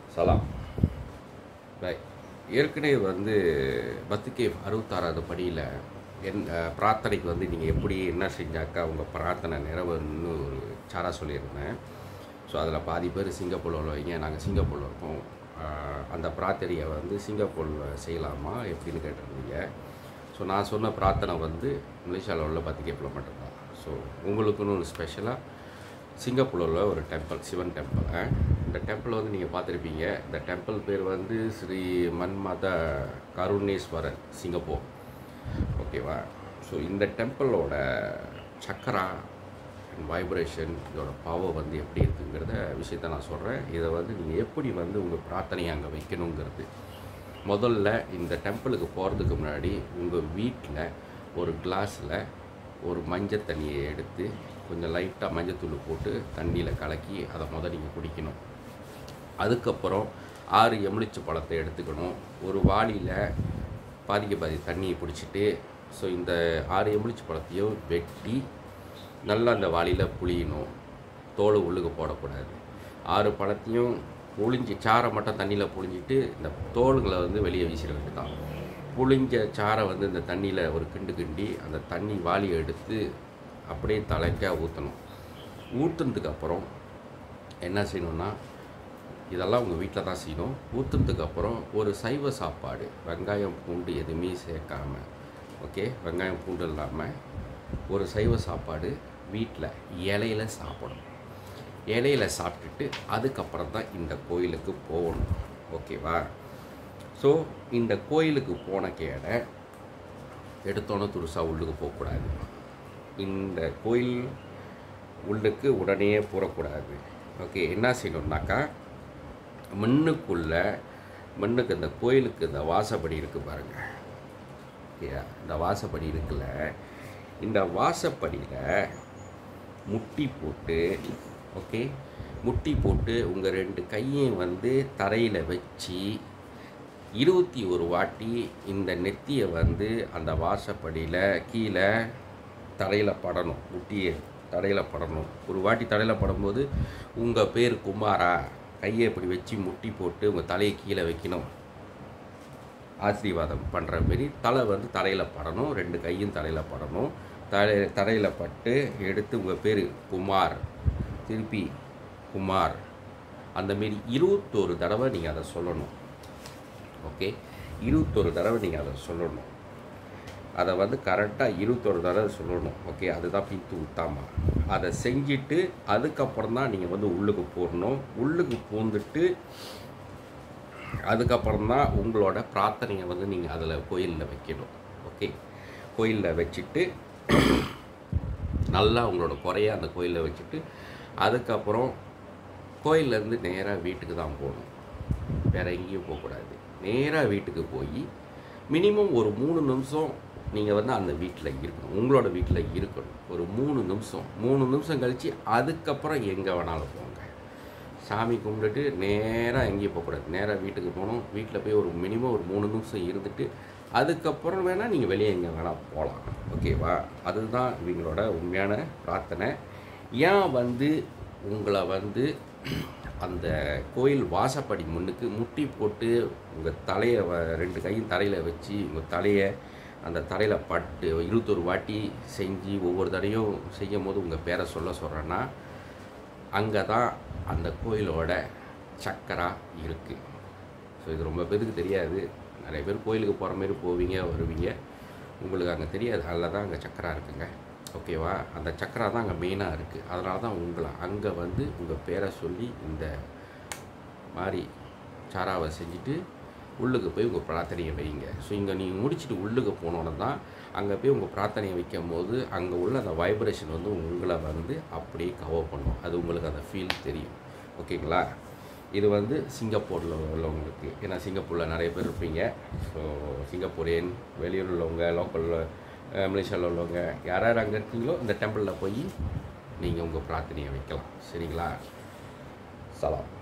சலாம் ரைட் ஏற்கனவே வந்து பத்துக்கே அறுபத்தாறாவது படியில் என் அஹ், பிரார்த்தனைக்கு வந்து நீங்கள் எப்படி என்ன செஞ்சாக்கா உங்கள் பிரார்த்தனை நிறைவேறணும்னு ஒரு சாரா சொல்லியிருந்தேன் ஸோ அதில் பாதி பேர் சிங்கப்பூரில் உள்ளவங்க நாங்கள் சிங்கப்பூரில் இருக்கோம் அஹ், அந்த பிரார்த்தனையை வந்து சிங்கப்பூரில் செய்யலாமா எப்படின்னு கேட்டிருந்தீங்க ஸோ நான் சொன்ன பிரார்த்தனை வந்து மலேசியாவில் உள்ள பத்துக்கேப்பில் மட்டும்தான் ஸோ உங்களுக்குன்னு ஒரு ஸ்பெஷலாக சிங்கப்பூரில் உள்ள ஒரு டெம்பிள் சிவன் டெம்பிள் இந்த டெம்பிள் வந்து நீங்கள் பார்த்துருப்பீங்க இந்த டெம்பிள் பேர் வந்து ஸ்ரீ மன்மத கருணேஸ்வரர் சிங்கப்பூர் ஓகேவா ஸோ இந்த டெம்பிளோட சக்கரா அண்ட் வைப்ரேஷன் இதோட பவர் வந்து எப்படி இருக்குங்கிறத விஷயத்த நான் சொல்கிறேன் இதை வந்து நீங்கள் எப்படி வந்து உங்கள் பிரார்த்தனையை அங்கே வைக்கணுங்கிறது முதல்ல இந்த டெம்பிளுக்கு போகிறதுக்கு முன்னாடி உங்கள் வீட்டில் ஒரு கிளாஸில் ஒரு மஞ்சள் தண்ணியை எடுத்து கொஞ்சம் லைட்டாக மஞ்சத்தூள் போட்டு தண்ணியில் கலக்கி அதை முதல் நீங்கள் குடிக்கணும் அதுக்கப்புறம் ஆறு எலுமிச்சை பழத்தை எடுத்துக்கணும் ஒரு வாளியில் பாதிக்கு பாதி தண்ணியை பிடிச்சிட்டு ஸோ இந்த ஆறு எலுமிச்சை பழத்தையும் வெட்டி நல்லா அந்த வாளியில் புளியணும் தோல் உள்ளுக்கு போடக்கூடாது ஆறு பழத்தையும் புளிஞ்சி சாறை மட்டும் தண்ணியில் புழிஞ்சிட்டு இந்த தோலுங்களை வந்து வெளியே வீசிட வேண்டியதான் புளிஞ்ச சாறை வந்து இந்த தண்ணியில் ஒரு கிண்டு கிண்டி அந்த தண்ணி வாளியை எடுத்து அப்படியே தலைக்க ஊற்றணும் ஊற்றுனதுக்கு அப்புறம் என்ன செய்யணும்னா இதெல்லாம் உங்கள் வீட்டில் தான் செய்யணும் ஊற்றுனதுக்கு அப்புறம் ஒரு சைவ சாப்பாடு வெங்காயம் பூண்டு எதுவுமே சேர்க்காம ஓகே வெங்காயம் பூண்டு இல்லாமல் ஒரு சைவ சாப்பாடு வீட்டில் இலையில சாப்பிடணும் இலையில சாப்பிட்டுட்டு அதுக்கப்புறம் தான் இந்த கோயிலுக்கு போகணும் ஓகேவா ஸோ இந்த கோயிலுக்கு போன கேடை எடுத்தோன்னே துருசாக உள்ளுக்கு போகக்கூடாது இந்த கோயில் உள்ளுக்கு உடனே போடக்கூடாது ஓகே என்ன செய்யணும்னாக்கா மண்ணுக்குள்ள மண்ணுக்கு இந்த கோயிலுக்கு இந்த வாசப்படி இருக்குது பாருங்க ஓகேயா இந்த வாசப்படி இருக்குல்ல இந்த வாசப்படியில் முட்டி போட்டு ஓகே முட்டி போட்டு உங்கள் ரெண்டு கையையும் வந்து தரையில் வச்சு இருபத்தி ஒரு வாட்டி இந்த நெத்தியை வந்து அந்த வாசப்படியில் கீழே தரையில் படணும் முட்டியை தரையில் படணும் ஒரு வாட்டி தரையில் படும்போது உங்கள் பேர் குமாரா கையை இப்படி வச்சு முட்டி போட்டு உங்கள் தலையை கீழே வைக்கணும் ஆசீர்வாதம் பண்ணுற மாரி தலை வந்து தரையில் படணும் ரெண்டு கையும் தரையில் படணும் தலை தரையில் பட்டு எடுத்து உங்கள் பேர் குமார் திருப்பி குமார் அந்த மாரி இருபத்தோரு தடவை நீங்கள் அதை சொல்லணும் ஓகே இருபத்தொரு தடவை நீங்கள் அதை சொல்லணும் அதை வந்து கரெக்டாக இருபத்தொரு தடவை சொல்லணும் ஓகே அதுதான் பித்து உத்தாமா அதை செஞ்சுட்டு அதுக்கப்புறம் தான் நீங்கள் வந்து உள்ளுக்கு போடணும் உள்ளுக்கு பூந்துட்டு அதுக்கப்புறம் தான் உங்களோட பிரார்த்தனையை வந்து நீங்கள் அதில் கோயிலில் வைக்கணும் ஓகே கோயிலில் வச்சுட்டு நல்லா உங்களோட குறைய அந்த கோயிலில் வச்சுட்டு அதுக்கப்புறம் கோயிலேருந்து நேராக வீட்டுக்கு தான் போகணும் வேறு எங்கேயும் போகக்கூடாது நேராக வீட்டுக்கு போய் மினிமம் ஒரு மூணு நிமிஷம் நீங்கள் வந்து அந்த வீட்டில் இருக்கணும் உங்களோட வீட்டில் இருக்கணும் ஒரு மூணு நிமிஷம் மூணு நிமிஷம் கழித்து அதுக்கப்புறம் எங்கே வேணாலும் போங்க சாமி கும்பிட்டுட்டு நேராக எங்கேயும் போகக்கூடாது நேராக வீட்டுக்கு போகணும் வீட்டில் போய் ஒரு மினிமம் ஒரு மூணு நிமிஷம் இருந்துட்டு அதுக்கப்புறம் வேணால் நீங்கள் வெளியே எங்கே வேணால் போகலாம் ஓகேவா அதுதான் இவங்களோட உண்மையான பிரார்த்தனை ஏன் வந்து உங்களை வந்து அந்த கோயில் வாசப்படி முன்னுக்கு முட்டி போட்டு உங்கள் தலையை வ- ரெண்டு கையும் தரையில் வச்சு உங்கள் தலையை அந்த தரையில் பட்டு இருபத்தொரு வாட்டி செஞ்சு ஒவ்வொரு தடையும் செய்யும் போது உங்கள் பேரை சொல்ல சொல்கிறேன்னா அங்கே தான் அந்த கோயிலோட சக்கரா இருக்குது ஸோ இது ரொம்ப பேருக்கு தெரியாது நிறைய பேர் கோயிலுக்கு போகிற மாதிரி போவீங்க வருவீங்க உங்களுக்கு அங்கே தெரியாது அதில் தான் அங்கே சக்கரா இருக்குங்க ஓகேவா அந்த சக்கரா தான் அங்கே மெயினாக இருக்குது அதனால தான் உங்களை அங்கே வந்து உங்கள் பேரை சொல்லி இந்த மாதிரி சாராவை செஞ்சுட்டு உள்ளுக்கு போய் உங்கள் பிரார்த்தனையை வைங்க ஸோ இங்கே நீங்கள் முடிச்சுட்டு உள்ளுக்கு போனோன்னு தான் அங்கே போய் உங்கள் பிரார்த்தனையை வைக்கும் போது அங்கே உள்ள அந்த வைப்ரேஷன் வந்து உங்களை வந்து அப்படியே கவர் பண்ணும் அது உங்களுக்கு அந்த ஃபீல் தெரியும் ஓகேங்களா இது வந்து சிங்கப்பூரில் உள்ளவங்களுக்கு ஏன்னா சிங்கப்பூரில் நிறைய பேர் இருப்பீங்க ஸோ சிங்கப்பூரியன் வெளியூர் உள்ளவங்க லோக்கலில் மலேசியாவில் உள்ளவங்க யார் யார் அங்கே இருக்கீங்களோ இந்த டெம்பிளில் போய் நீங்கள் உங்கள் பிரார்த்தனையை வைக்கலாம் சரிங்களா சலாம்